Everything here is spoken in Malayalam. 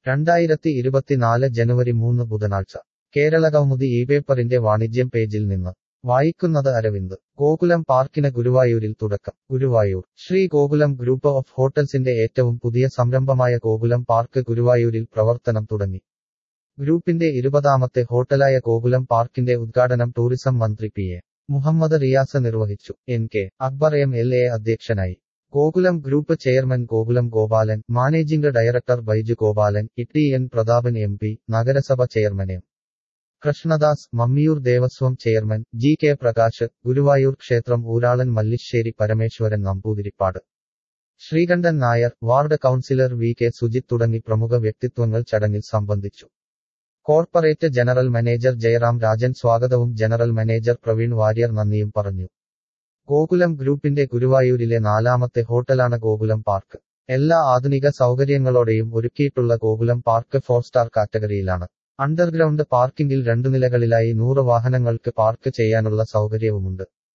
രണ്ടായിരത്തി ഇരുപത്തിനാല് ജനുവരി മൂന്ന് ബുധനാഴ്ച കേരളകൗമുദി ഈ പേപ്പറിന്റെ വാണിജ്യം പേജിൽ നിന്ന് വായിക്കുന്നത് അരവിന്ദ് ഗോകുലം പാർക്കിന് ഗുരുവായൂരിൽ തുടക്കം ഗുരുവായൂർ ശ്രീ ഗോകുലം ഗ്രൂപ്പ് ഓഫ് ഹോട്ടൽസിന്റെ ഏറ്റവും പുതിയ സംരംഭമായ ഗോകുലം പാർക്ക് ഗുരുവായൂരിൽ പ്രവർത്തനം തുടങ്ങി ഗ്രൂപ്പിന്റെ ഇരുപതാമത്തെ ഹോട്ടലായ ഗോകുലം പാർക്കിന്റെ ഉദ്ഘാടനം ടൂറിസം മന്ത്രി പി എ മുഹമ്മദ് റിയാസ് നിർവഹിച്ചു N K Akbar M L A അധ്യക്ഷനായി Gokulam group chairman Gokulam Gopalan managing director Baiju Gopalan E N Prathapan M P നഗരസഭ chairman M Krishnadas Mammiyur Devaswom chairman G K Prakash Guruvayur ക്ഷേത്രം ഊരാളൻ Mallissery Parameswaran Namboothiripad Sreekantan Nair ward councillor V K Sujith തുടങ്ങി പ്രമുഖ വ്യക്തിത്വങ്ങൾ ചടങ്ങിൽ സംബന്ധിച്ചു corporate general manager Jayaram Rajan സ്വാഗതവും ജനറൽ മാനേജർ പ്രവീൺ വാര്യർ നന്ദിയും പറഞ്ഞു ഗോകുലം ഗ്രൂപ്പിന്റെ ഗുരുവായൂരിലെ നാലാമത്തെ ഹോട്ടലാണ് ഗോകുലം പാർക്ക് എല്ലാ ആധുനിക സൗകര്യങ്ങളോടെയും ഒരുക്കിയിട്ടുള്ള ഗോകുലം പാർക്ക് ഫോർ സ്റ്റാർ കാറ്റഗറിയിലാണ് അണ്ടർഗ്രൗണ്ട് പാർക്കിംഗിൽ രണ്ടു നിലകളിലായി നൂറ് വാഹനങ്ങൾക്ക് പാർക്ക് ചെയ്യാനുള്ള സൗകര്യവുമുണ്ട്